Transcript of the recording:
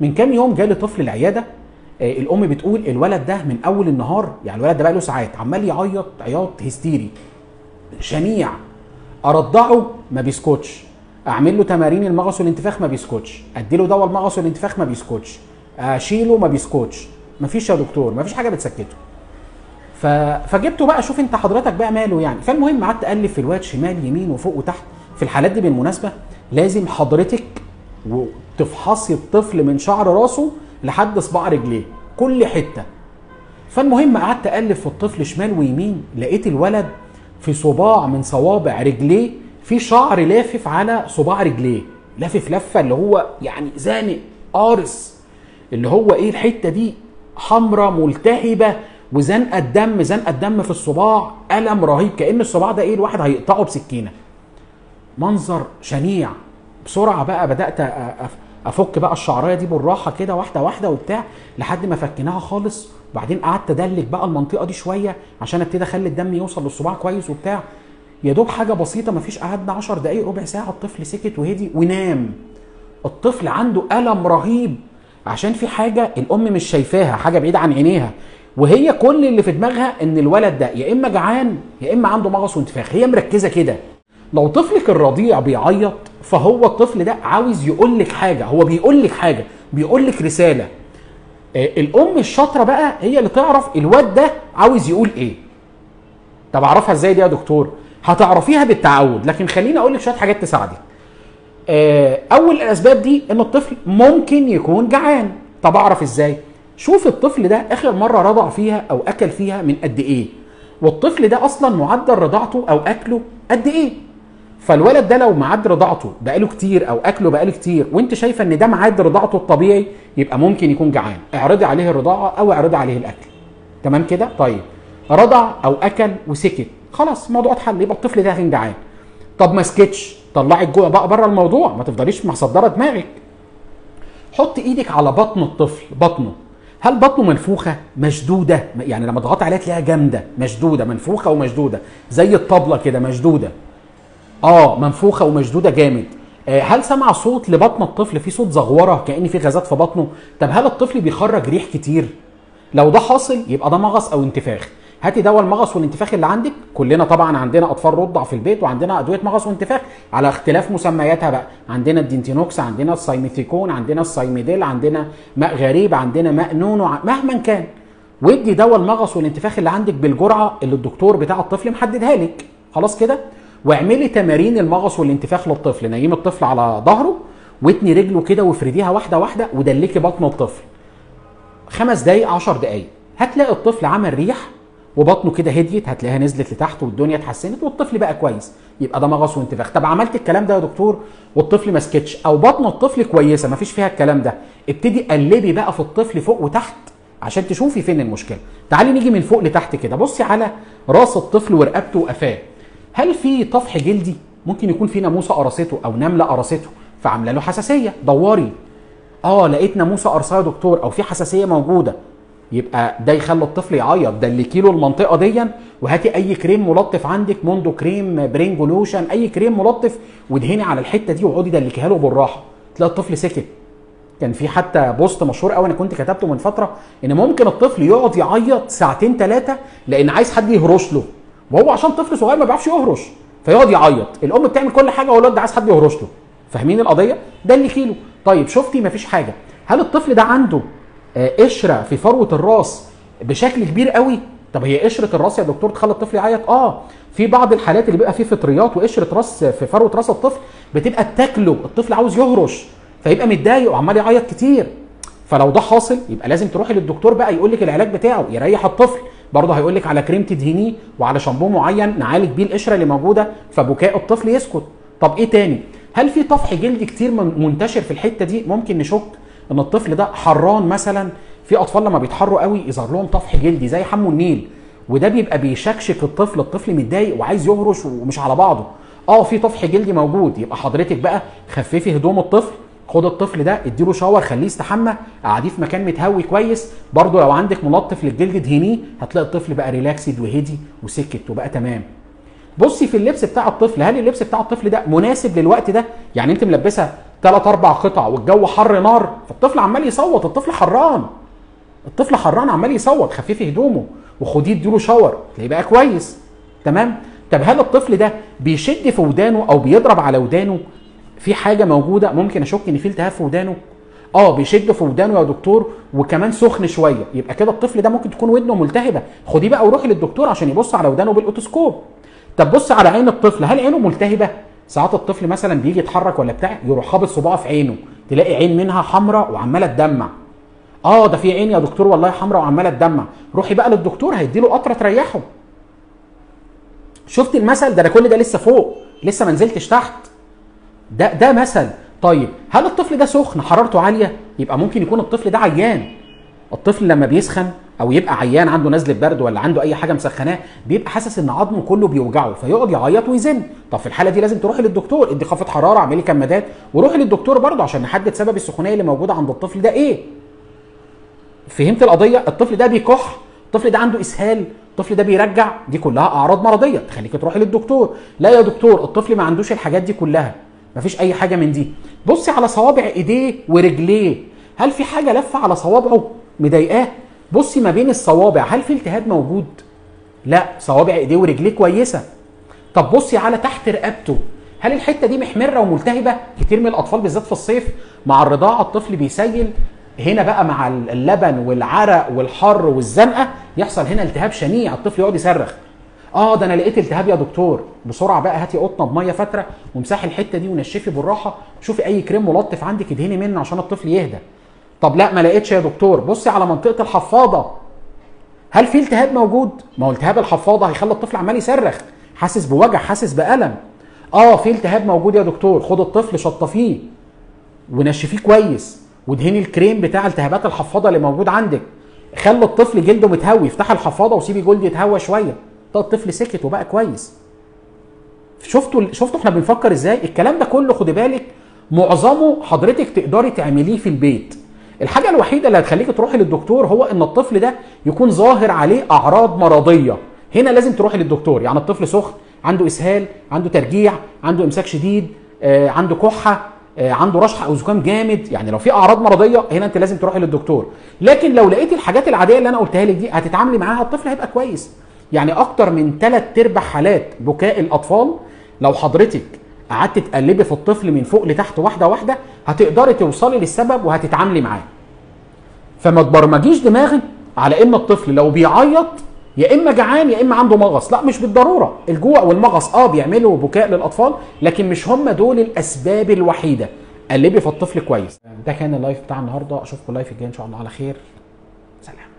من كام يوم جالي طفل العياده آه، الام بتقول الولد ده من اول النهار يعني الولد ده بقى له ساعات عمال يعيط عياط هستيري شنيع ارضعه ما بيسكتش اعمل له تمارين المغص والانتفاخ ما بيسكتش ادي له دواء المغص والانتفاخ ما بيسكتش اشيله ما بيسكتش مفيش يا دكتور مفيش حاجه بتسكته ف... فجبته بقى شوف انت حضرتك بقى ماله يعني فالمهم قعدت اقلب في الواد شمال يمين وفوق وتحت في الحالات دي بالمناسبه لازم حضرتك وتفحصي الطفل من شعر راسه لحد صباع رجليه كل حته فالمهم قعدت اقلب في الطفل شمال ويمين لقيت الولد في صباع من صوابع رجليه في شعر لافف على صباع رجليه لافف لفه اللي هو يعني زانق قارص اللي هو ايه الحته دي حمراء ملتهبه وزنقه الدم زنقه الدم في الصباع الم رهيب كان الصباع ده ايه الواحد هيقطعه بسكينه منظر شنيع بسرعه بقى بدات أ- أف- افك بقى الشعرايه دي بالراحه كده واحده واحده وبتاع لحد ما فكيناها خالص وبعدين قعدت ادلك بقى المنطقه دي شويه عشان ابتدي اخلي الدم يوصل للصباع كويس وبتاع يا دوب حاجه بسيطه مفيش قعدنا 10 دقائق ربع ساعه الطفل سكت وهدي ونام الطفل عنده الم رهيب عشان في حاجه الام مش شايفاها حاجه بعيده عن عينيها وهي كل اللي في دماغها ان الولد ده يا اما جعان يا اما عنده مغص وانتفاخ هي مركزه كده لو طفلك الرضيع بيعيط فهو الطفل ده عاوز يقول لك حاجه هو بيقول لك حاجه بيقول لك رساله آه، الام الشاطره بقى هي اللي تعرف الواد ده عاوز يقول ايه طب اعرفها ازاي دي يا دكتور هتعرفيها بالتعود لكن خليني اقول لك شويه حاجات تساعدك آه، اول الاسباب دي ان الطفل ممكن يكون جعان طب اعرف ازاي شوف الطفل ده اخر مره رضع فيها او اكل فيها من قد ايه والطفل ده اصلا معدل رضاعته او اكله قد ايه فالولد ده لو ميعاد رضاعته بقاله كتير او اكله بقاله كتير وانت شايفه ان ده ميعاد رضاعته الطبيعي يبقى ممكن يكون جعان اعرضي عليه الرضاعه او اعرضي عليه الاكل تمام كده طيب رضع او اكل وسكت خلاص الموضوع اتحل يبقى الطفل ده كان جعان طب ما سكتش طلعي الجوع بقى بره الموضوع ما تفضليش مصدره دماغك حط ايدك على بطن الطفل بطنه هل بطنه منفوخه مشدوده يعني لما تضغطي عليها تلاقيها جامده مشدوده منفوخه ومشدوده زي الطبله كده مشدوده اه منفوخه ومشدوده جامد آه، هل سمع صوت لبطن الطفل في صوت زغوره كان في غازات في بطنه طب هل الطفل بيخرج ريح كتير لو ده حاصل يبقى ده مغص او انتفاخ هاتي دواء المغص والانتفاخ اللي عندك كلنا طبعا عندنا اطفال رضع في البيت وعندنا ادويه مغص وانتفاخ على اختلاف مسمياتها بقى عندنا الدينتينوكس عندنا السايميثيكون عندنا السايميديل عندنا ماء غريب عندنا ماء نونو ع- مهما كان وادي دواء المغص والانتفاخ اللي عندك بالجرعه اللي الدكتور بتاع الطفل محددها لك خلاص كده واعملي تمارين المغص والانتفاخ للطفل نيمي الطفل على ظهره واتني رجله كده وافرديها واحده واحده ودلكي بطن الطفل خمس دقايق عشر دقايق هتلاقي الطفل عمل ريح وبطنه كده هديت هتلاقيها نزلت لتحت والدنيا اتحسنت والطفل بقى كويس يبقى ده مغص وانتفاخ طب عملت الكلام ده يا دكتور والطفل ما سكتش او بطن الطفل كويسه ما فيش فيها الكلام ده ابتدي قلبي بقى في الطفل فوق وتحت عشان تشوفي فين المشكله تعالي نيجي من فوق لتحت كده بصي على راس الطفل ورقبته وقفاه هل في طفح جلدي ممكن يكون في ناموسه قرصته او نمله قرصته فعامله له حساسيه دوري اه لقيت ناموسه قرصاه يا دكتور او في حساسيه موجوده يبقى ده يخلي الطفل يعيط دلكي له المنطقه دي وهاتي اي كريم ملطف عندك موندو كريم برينجو لوشن اي كريم ملطف وادهني على الحته دي واقعدي دلكيها له بالراحه تلاقي الطفل سكت كان في حتى بوست مشهور قوي انا كنت كتبته من فتره ان ممكن الطفل يقعد يعيط ساعتين ثلاثه لان عايز حد يهرش له وهو عشان طفل صغير ما بيعرفش يهرش فيقعد يعيط الام بتعمل كل حاجه والولد ده عايز حد يهرش له فاهمين القضيه ده اللي كيلو طيب شفتي مفيش حاجه هل الطفل ده عنده آه، قشره في فروه الراس بشكل كبير قوي طب هي قشره الراس يا دكتور تخلي الطفل يعيط اه في بعض الحالات اللي بيبقى فيه فطريات وقشره راس في فروه راس الطفل بتبقى تاكله الطفل عاوز يهرش فيبقى متضايق وعمال يعيط كتير فلو ده حاصل يبقى لازم تروحي للدكتور بقى يقول لك العلاج بتاعه يريح الطفل برضه هيقول لك على كريم تدهنيه وعلى شامبو معين نعالج بيه القشره اللي موجوده فبكاء الطفل يسكت طب ايه تاني هل في طفح جلدي كتير من- منتشر في الحته دي ممكن نشك ان الطفل ده حران مثلا في اطفال لما بيتحروا قوي يظهر لهم طفح جلدي زي حمو النيل وده بيبقى بيشكشك الطفل الطفل متضايق وعايز يهرش ومش على بعضه اه في طفح جلدي موجود يبقى حضرتك بقى خففي هدوم الطفل خد الطفل ده اديله شاور خليه يستحمى قعديه في مكان متهوي كويس برضه لو عندك ملطف للجلد ادهنيه هتلاقي الطفل بقى ريلاكسد وهدي وسكت وبقى تمام بصي في اللبس بتاع الطفل هل اللبس بتاع الطفل ده مناسب للوقت ده يعني انت ملبسه ثلاث اربع قطع والجو حر نار فالطفل عمال يصوت الطفل حران الطفل حران عمال يصوت خففي هدومه وخديه اديله شاور تلاقيه بقى كويس تمام طب هل الطفل ده بيشد في ودانه او بيضرب على ودانه في حاجه موجوده ممكن اشك ان في التهاب في ودانه اه بيشد في ودانه يا دكتور وكمان سخن شويه يبقى كده الطفل ده ممكن تكون ودنه ملتهبه خديه بقى وروحي للدكتور عشان يبص على ودانه بالاوتوسكوب طب بص على عين الطفل هل عينه ملتهبه ساعات الطفل مثلا بيجي يتحرك ولا بتاع يروح خابط صباعه في عينه تلاقي عين منها حمراء وعماله تدمع اه ده في عين يا دكتور والله حمراء وعماله تدمع روحي بقى للدكتور هيديله قطره تريحه شفت المثل ده انا كل ده لسه فوق لسه ما نزلتش تحت ده ده مثل طيب هل الطفل ده سخن حرارته عاليه يبقى ممكن يكون الطفل ده عيان الطفل لما بيسخن او يبقى عيان عنده نزله برد ولا عنده اي حاجه مسخناه بيبقى حاسس ان عظمه كله بيوجعه فيقعد يعيط ويزن طب في الحاله دي لازم تروحي للدكتور ادي خافض حراره اعملي كمادات وروحي للدكتور برضه عشان نحدد سبب السخونيه اللي موجوده عند الطفل ده ايه فهمت القضيه الطفل ده بيكح الطفل ده عنده اسهال الطفل ده بيرجع دي كلها اعراض مرضيه تخليك تروحي للدكتور لا يا دكتور الطفل ما عندوش الحاجات دي كلها مفيش اي حاجه من دي بصي على صوابع ايديه ورجليه هل في حاجه لفه على صوابعه مضايقاه بصي ما بين الصوابع هل في التهاب موجود لا صوابع ايديه ورجليه كويسه طب بصي على تحت رقبته هل الحته دي محمره وملتهبه كتير من الاطفال بالذات في الصيف مع الرضاعه الطفل بيسيل هنا بقى مع اللبن والعرق والحر والزنقه يحصل هنا التهاب شنيع الطفل يقعد يصرخ اه ده انا لقيت التهاب يا دكتور بسرعه بقى هاتي قطنه بميه فتره وامسحي الحته دي ونشفي بالراحه شوفي اي كريم ملطف عندك ادهني منه عشان الطفل يهدى طب لا ما لقيتش يا دكتور بصي على منطقه الحفاضه هل في التهاب موجود ما هو التهاب الحفاضه هيخلي الطفل عمال يصرخ حاسس بوجع حاسس بالم اه في التهاب موجود يا دكتور خد الطفل شطفيه ونشفيه كويس وادهني الكريم بتاع التهابات الحفاضه اللي موجود عندك خلي الطفل جلده متهوي افتح الحفاضه وسيبي جلد يتهوى شويه طب الطفل سكت وبقى كويس شفتوا شفتوا احنا بنفكر ازاي الكلام ده كله خدي بالك معظمه حضرتك تقدري تعمليه في البيت الحاجه الوحيده اللي هتخليك تروحي للدكتور هو ان الطفل ده يكون ظاهر عليه اعراض مرضيه هنا لازم تروحي للدكتور يعني الطفل سخن عنده اسهال عنده ترجيع عنده امساك شديد آه، عنده كحه آه، عنده رشح او زكام جامد يعني لو في اعراض مرضيه هنا انت لازم تروحي للدكتور لكن لو لقيتي الحاجات العاديه اللي انا قلتها لك دي هتتعاملي معاها الطفل هيبقى كويس يعني اكتر من ثلاث ارباع حالات بكاء الاطفال لو حضرتك قعدت تقلبي في الطفل من فوق لتحت واحده واحده هتقدري توصلي للسبب وهتتعاملي معاه فما تبرمجيش دماغك على ان الطفل لو بيعيط يا اما جعان يا اما عنده مغص لا مش بالضروره الجوع والمغص اه بيعملوا بكاء للاطفال لكن مش هم دول الاسباب الوحيده قلبي في الطفل كويس ده كان اللايف بتاع النهارده اشوفكم اللايف الجاي ان شاء الله على خير سلام